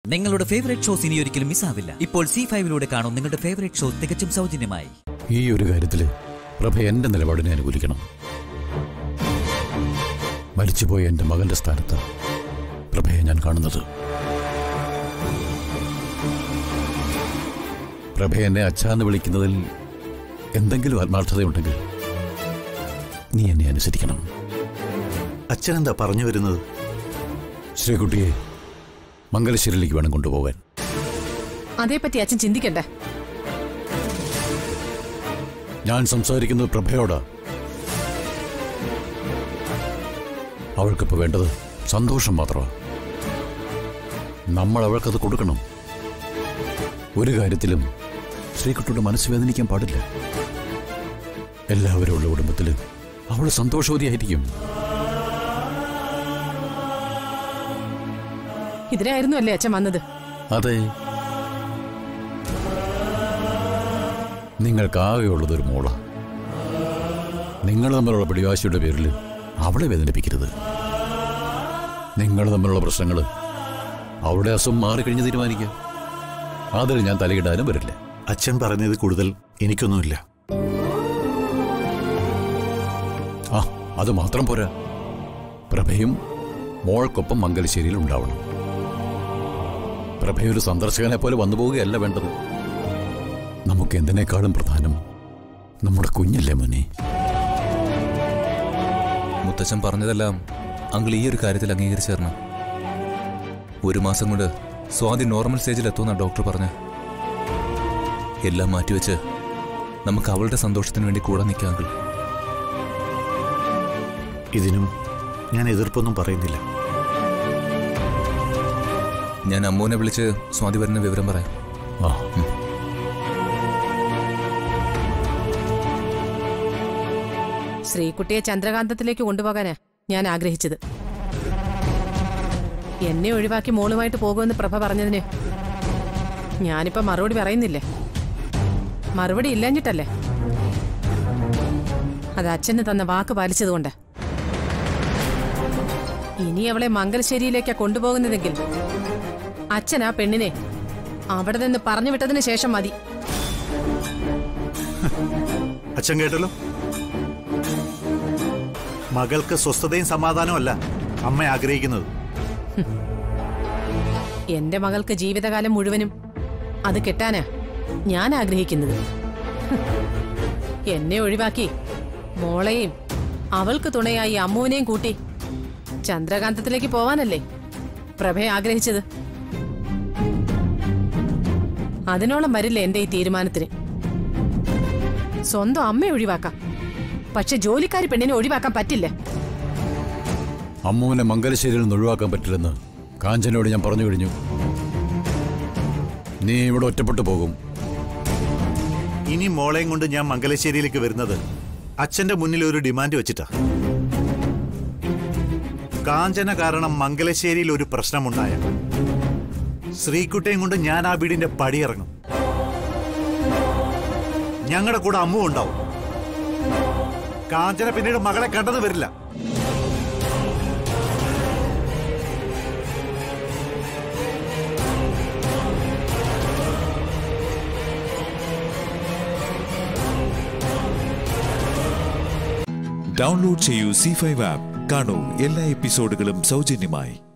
നിങ്ങളുടെ favourite shows ഇനി ഒരിക്കലും മിസ്സാവില്ല ഇപ്പോൾ സി ഫൈവിലൂടെ കാണും നിങ്ങളുടെ ഫേവറേറ്റ് ഷോ തികച്ചും സൗജന്യമായി ഈ ഒരു കാര്യത്തിൽ പ്രഭ എന്റെ നിലപാടിനെ അനുകൂലിക്കണം മരിച്ചുപോയ എന്റെ മകന്റെ സ്ഥാനത്ത് പ്രഭയെ ഞാൻ കാണുന്നത് പ്രഭ എന്നെ അച്ഛാന്ന് വിളിക്കുന്നതിൽ എന്തെങ്കിലും ആത്മാർത്ഥതയുണ്ടെങ്കിൽ നീ എന്നെ അനുസരിക്കണം അച്ഛനെന്താ പറഞ്ഞു വരുന്നത് ശ്രീകുട്ടിയെ മംഗലശ്ശേരിയിലേക്ക് വേണം കൊണ്ടുപോകാൻ അതേപ്പറ്റി അച്ഛൻ ചിന്തിക്കണ്ടേ ഞാൻ സംസാരിക്കുന്നത് പ്രഭയോടാ അവൾക്കിപ്പോ വേണ്ടത് സന്തോഷം മാത്രമാണ് നമ്മൾ അവൾക്കത് കൊടുക്കണം ഒരു കാര്യത്തിലും ശ്രീകുട്ടിയുടെ മനസ്സ് വേദനിക്കാൻ പാടില്ല എല്ലാവരും ഉള്ള കുടുംബത്തിൽ അവൾ സന്തോഷവതിയായിരിക്കും ഇതിനായിരുന്നു അല്ലേ അച്ഛൻ വന്നത് അതെ നിങ്ങൾക്കാകെയുള്ളത് ഒരു മോള നിങ്ങൾ തമ്മിലുള്ള പിടിവാശിയുടെ പേരിൽ അവളെ വേദനിപ്പിക്കരുത് നിങ്ങൾ തമ്മിലുള്ള പ്രശ്നങ്ങൾ അവളുടെ അസുഖം മാറിക്കഴിഞ്ഞ് തീരുമാനിക്കാം അതിൽ ഞാൻ തലയിടാനും വരില്ല അച്ഛൻ പറഞ്ഞത് കൂടുതൽ എനിക്കൊന്നുമില്ല ആ അത് മാത്രം പോരാ പ്രഭയും മോൾക്കൊപ്പം മംഗലശ്ശേരിയിൽ ഉണ്ടാവണം പ്രഭയൊരു സന്ദർശകനെ പോലെ വന്നു പോവുകയല്ല വേണ്ടത് നമുക്ക് എന്തിനേക്കാളും പ്രധാനം നമ്മുടെ കുഞ്ഞല്ലേ മോനെ മുത്തച്ഛൻ പറഞ്ഞതെല്ലാം അങ്കിൾ ഈ ഒരു കാര്യത്തിൽ അംഗീകരിച്ചു തരണം ഒരു മാസം കൊണ്ട് സ്വാതി നോർമൽ സ്റ്റേജിൽ എത്തുമെന്നാണ് ഡോക്ടർ പറഞ്ഞ് എല്ലാം മാറ്റിവെച്ച് നമുക്ക് അവളുടെ സന്തോഷത്തിന് വേണ്ടി കൂടെ നിൽക്കാം അങ്കിൾ ഇതിനും ഞാൻ എതിർപ്പൊന്നും പറയുന്നില്ല ഞാൻ അമ്മൂനെ വിളിച്ച് സ്വാതി വരുന്ന വിവരം പറയാം ആ ശ്രീകുട്ടിയെ ചന്ദ്രകാന്തത്തിലേക്ക് കൊണ്ടുപോകാനാ ഞാൻ ആഗ്രഹിച്ചത് എന്നെ ഒഴിവാക്കി മോളുമായിട്ട് പോകുമെന്ന് പ്രഭ പറഞ്ഞതിന് ഞാനിപ്പോ മറുപടി പറയുന്നില്ലേ മറുപടി ഇല്ലാഞ്ഞിട്ടല്ലേ അത് അച്ഛന് തന്ന വാക്ക് പാലിച്ചതുകൊണ്ട് ഇനി അവളെ മംഗലശ്ശേരിയിലേക്കാ കൊണ്ടുപോകുന്നതെങ്കിൽ അച്ഛൻ ആ പെണ്ണിനെ അവിടെ നിന്ന് പറഞ്ഞു വിട്ടതിന് ശേഷം മതി അച്ഛൻ കേട്ടല്ലോ മകൾക്ക് സ്വസ്ഥതയും സമാധാനവും അല്ല അമ്മ ആഗ്രഹിക്കുന്നത് എന്റെ മകൾക്ക് ജീവിതകാലം മുഴുവനും അത് കിട്ടാനാ ഞാൻ ആഗ്രഹിക്കുന്നത് എന്നെ ഒഴിവാക്കി മോളെയും അവൾക്ക് തുണയായി അമ്മുവിനെയും കൂട്ടി ചന്ദ്രകാന്തത്തിലേക്ക് പോവാനല്ലേ പ്രഭയെ ആഗ്രഹിച്ചത് അതിനോളം വരില്ല എന്റെ ഈ തീരുമാനത്തിന് സ്വന്തം അമ്മയെ ഒഴിവാക്കാം പക്ഷെ ജോലിക്കാരി പെണ്ണിനെ ഒഴിവാക്കാൻ പറ്റില്ല അമ്മുവിനെ മംഗലശ്ശേരിയിൽ നിന്ന് ഒഴിവാക്കാൻ പറ്റില്ലെന്ന് കാഞ്ചനയോട് ഞാൻ പറഞ്ഞു കഴിഞ്ഞു നീ ഇവിടെ ഒറ്റപ്പെട്ടു പോകും ഇനി മോളെയും കൊണ്ട് ഞാൻ മംഗലശ്ശേരിയിലേക്ക് വരുന്നത് അച്ഛന്റെ മുന്നിൽ ഒരു ഡിമാൻഡ് വെച്ചിട്ടാ കാഞ്ചന കാരണം മംഗലശ്ശേരിയിൽ ഒരു പ്രശ്നമുണ്ടായ ശ്രീകുട്ടിയും കൊണ്ട് ഞാൻ ആ വീടിന്റെ പടിയിറങ്ങും ഞങ്ങളുടെ കൂടെ അമ്മു ഉണ്ടാവും കാഞ്ചന പിന്നീട് മകളെ കണ്ടെന്ന് വരില്ല ഡൗൺലോഡ് ചെയ്യൂ സി ഫൈവ് ആപ്പ് കാണൂ എല്ലാ എപ്പിസോഡുകളും സൗജന്യമായി